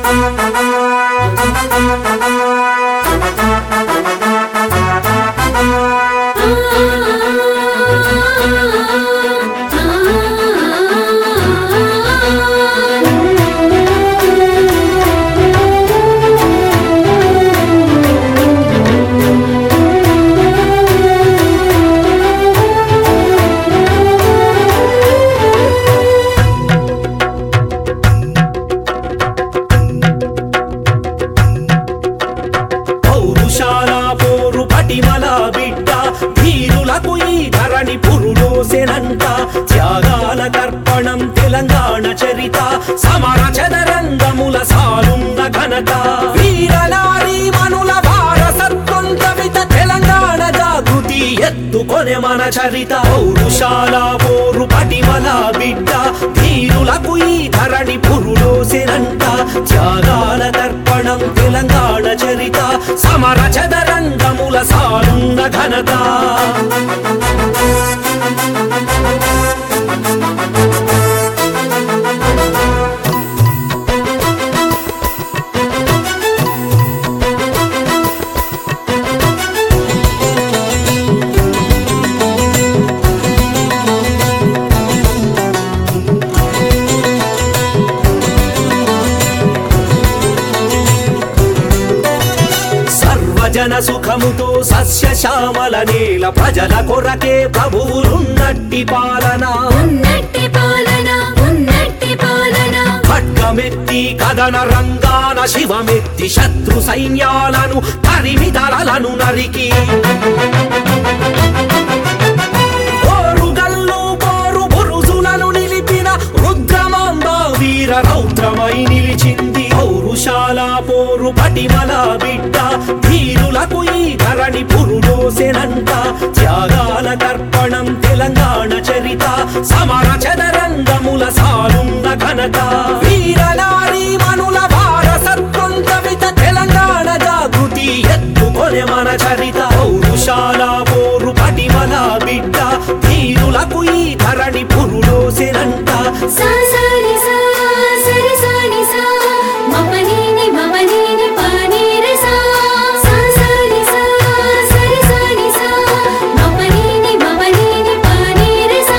పౌరుషాల పోరు పటిమల బిడ్డ ధీరులకు ఈ ధరణి పురుడోసెనంట త్యాగాల తర్పణం తెలంగాణ చరిత సమర చదరంగముల సాలున్న ఘనత వీరనారీ మనుల వారసత్వం కవిత తెలంగాణ జాగృతి ఎత్తుకొనే మన చరిత పౌరుషాల పోరు పటిమల బిడ్డ ధీరులకు ఈ ధరణి పురుడోసెనంట త్యాగాల తర్పణం తెలంగాణ చరిత సమర చదరంగముల సాలున్న ఘనత సర్వజన సుఖముతో సస్య శ్యామల నేల ప్రజల కొరకే ప్రభువులున్నట్టి పాలన ఉన్నట్టి పాలన ఉన్నట్టి పాలన ఖడ్గమెత్తి కదన రంగాన శివమెత్తి శత్రు సైన్యాలను తరిమి తరలను నరికి ఓరుగల్లు పోరు బురుజులను నిలిపిన రుద్రమాంబ వీర రౌద్రమై నిలిచింది పౌరుషాల పోరు పటిమల బిడ్డ ధీరులకు ఈ ధరణి పురుడోసెనంట త్యాగాల తర్పణం తెలంగాణ చరిత సమర చదరంగముల సాలున్న ఘనత వీరనారీ మనుల వారసత్వం కవిత తెలంగాణ జాగృతి ఎత్తుకొనే మన చరిత పౌరుషాల పోరు పటిమల బిడ్డ ధీరులకు ఈ ధరణి పురుడోసెనంట సా సాని సా సరి సాని సా మపనీని మమనీని పానీరి సా సా సాని సా సరి సాని సా మపనీని మమనీని పానీరి సా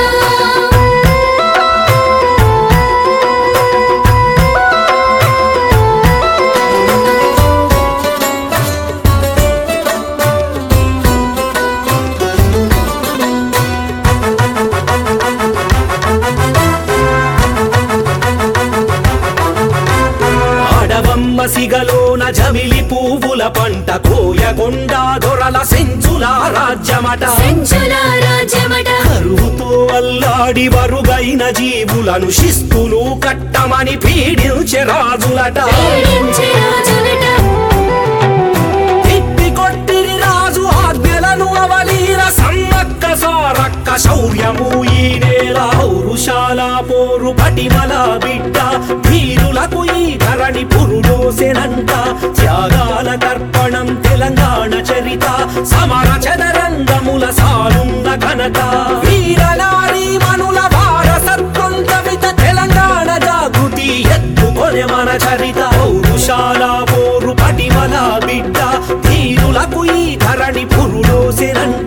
ఆడవమ్మ సిగలోన జమిలి పువ్వుల పంట కోయకొండ దొరల సెంచుల రాజ్యమట సంచుల రాజ్యమట కరువుతో అల్లాడి వరుగైన జీవులను శిస్తులు కట్టమని పీడించే రాజులట పీడించే రాజులట తిప్పి కొట్టిరి రాజు ఆజ్ఞలను అవలీల సమ్మక్క సారక్క శౌర్యము ఈ నేల పౌరుషాల పోరు పటిమల బిడ్డ ధీరులకు ఈ ధరణి పురుడోసెనంట త్యాగాల తర్పణం తెలంగాణ చరిత సమర చదరంగముల సాలున్న ఘనత వీరనారీ మనుల వారసత్వం కవిత తెలంగాణ జాగృతి ఎత్తుకొనే మన చరిత పౌరుషాల పోరు పటిమల బిడ్డ ధీరులకు ఈ ధరణి పురుడోసెనంట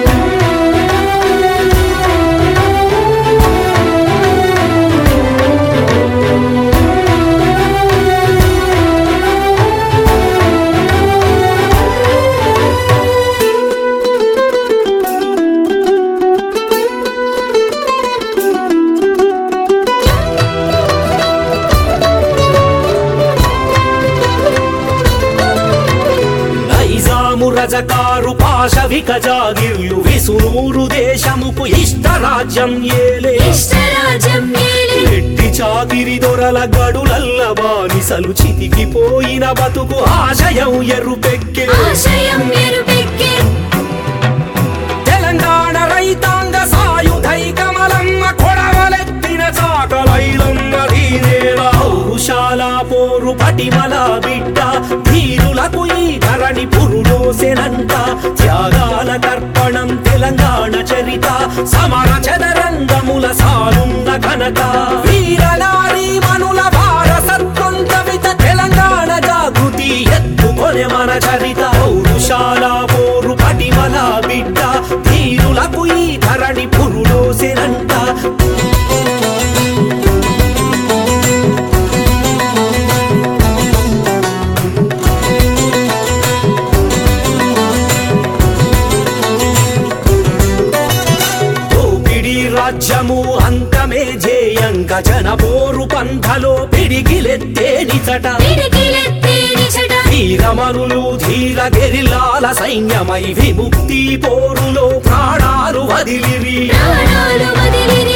నైజాము రజకారు పాశవిక జాగిర్లు విసునూరు దేశముకు ఇష్ట రాజ్యం ఏలే ఇష్టరాజ్యం ఏలి ఎట్టి చాకిరి దొరల గడులల్ల బానిసలు చితికిపోయిన బతుకు ఆశయం ఎరుపెక్కే ఆశయం ఎరుపెక్కే తెలంగాణ రైతాంగ సాయుధై కమలమ్మ కొడవలెత్తిన చాకలైలమ్మ దీనేలా పౌరుషాల పోరు పటిమల బిడ్డ ధీరులకు ఈ ధరణి పురుడోసెనంట త్యాగాల తర్పణం తెలంగాణ చరిత సమర చదరంగముల సాలున్న ఘనత వీరనారీ మనుల వారసత్వం కవిత తెలంగాణ పిడికిలెత్తే నిచట పిడికిలెత్తే నిచట వీరమరులు ధీర గెరిలాల సైన్యమై విముక్తి పోరులో ప్రాణాలు వదిలిరి ప్రాణాలు వదిలిరి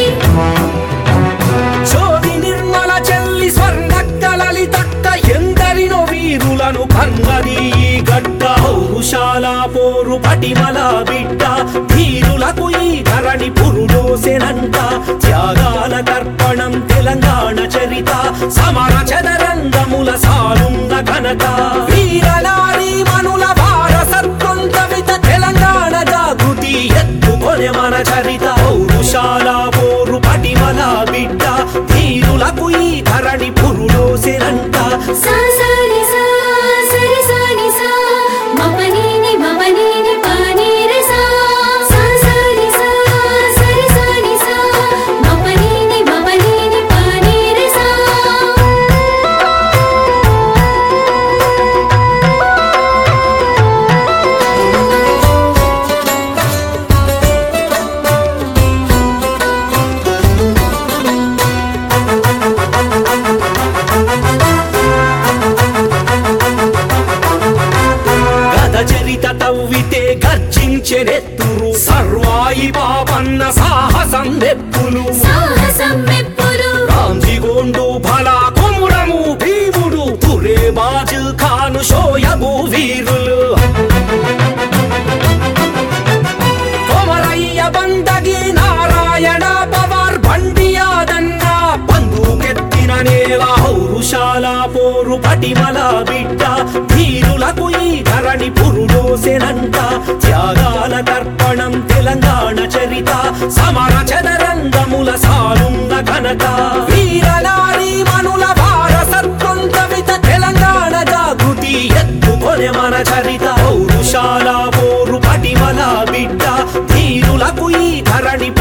చోది నిర్మల చెల్లి స్వర్ణక్క లలితక్క ఎందరినో వీరులను కన్నది ఈ గడ్డ పౌరుషాల పోరు పటిమల బిడ్డ ధీరులకు ఈ ధరణి పురుడోసెనంట త్యాగాల తర్పణం తెలంగాణ చరిత సమర చదరంగముల సానున్న ఘనత వీరనారీ మనుల వారసత్వం కవిత తెలంగాణ జాగృతి ఎత్తుకొనే మన చరిత పౌరుషాల పోరు పటిమల బిడ్డ ధీరులకు ఈ ధరణి పురుడోసెనంట సా సా ని సా సరి సా ని సా మపనీని మమనీని పానీరి సా సా సా ని సా సరి సా ని సా మపనీని మమనీని పానీరి సా గత చరిత తవ్వితే గర్జించెనెత్తురు సర్వాయి పాపన్న సాహసం నెప్పులు సాహసం మెప్పులు రాంజిగోండు భలా కొమురము భీముడు తురే బాజు ఖాను షోయబు వీరులు కొమరయ్య బండగి నారాయణ పవార్ బండియాదన్న బంధుకెత్తిన నేల హౌరుశాల పోరు పటిమల బిడ్డ ధీరులకు ఈ ధరణి పురుడోసెనంట త్యాగాల తర్పణం తెలంగాణ చరిత సమర చదరంగముల సానున్న ఘనత వీరనారీ మనుల వారసత్వం కవిత తెలంగాణ జాగృతి ఎత్తుకొనే మన చరిత పౌరుషాల పోరు పటిమల బిడ్డ ధీరులకు ఈ ధరణి